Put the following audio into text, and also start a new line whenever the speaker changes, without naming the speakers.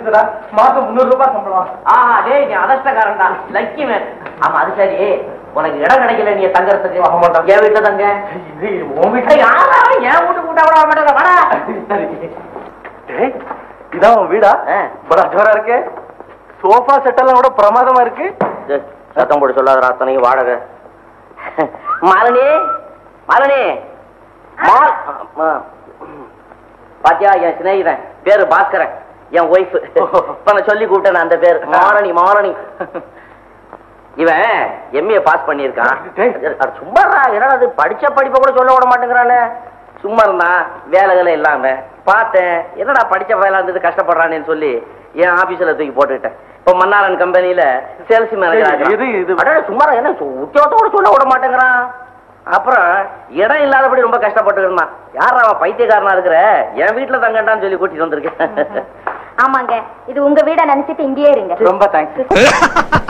இருக்குதா மாசம் முந்நூறு ரூபாய் சம்பளம்
ஆஹா டேய் நீ அதஷ்டக்காரன் தான் லக்கி மேன் ஆமா அது சரி உனக்கு இடம் கிடைக்கல நீ தங்கறதுக்கு
ஆமாண்டா.
என் வீட்டுல தங்க
இது உன் வீட்டுல
ஏய், யாரா என் வீட்டு கூட்ட விட மாட்டேங்க வாடா
டேய், இதான் உன் வீடா
ஆ.
படா ஜோரா இருக்கே சோஃபா செட் எல்லாம் கூட பிரமாதமா இருக்கு
டேய், சத்தம் போட்டு சொல்லாத அத்தனைக்கு வாடகை மாலினி மாலினி மால் ஆ, பாத்தியா என் சிநேகிதன் பேரு பாஸ்கரன் என் ஒய்ஃப் இப்ப நான் சொல்லி கூப்பிட்டேன் அந்த பேர் மாரணி மாரணி இவன் எம்ஏ பாஸ் பண்ணியிருக்கான்
டேய்.
அது சும்மா என்னடா அது படிச்ச படிப்பை கூட சொல்ல விட மாட்டேங்கிறானே சும்மா இருந்தான் வேலைகளை இல்லாம பார்த்தேன் என்னடா படிச்ச வேலை இருந்தது கஷ்டப்படுறானேன்னு சொல்லி என் ஆபீஸ்ல தூக்கி போட்டுக்கிட்டேன் இப்ப மன்னாரன் கம்பெனில சேல்ஸ்
டேய், இது, இது.
மேனேஜர் சும்மா என்ன சு- உத்தியோகத்தோட சொல்ல விட மாட்டேங்கிறான் அப்புறம் இடம் இல்லாதபடி ரொம்ப கஷ்டப்பட்டு இருந்தான் யார் அவன் பைத்தியக்காரனா இருக்கிற என் வீட்டுல தங்கண்டான்னு சொல்லி கூட்டிட்டு வந்திருக்கேன்
ஆமாங்க இது உங்க வீட நினைச்சிட்டு இங்கேயே இருங்க
ரொம்ப தேங்க்ஸ்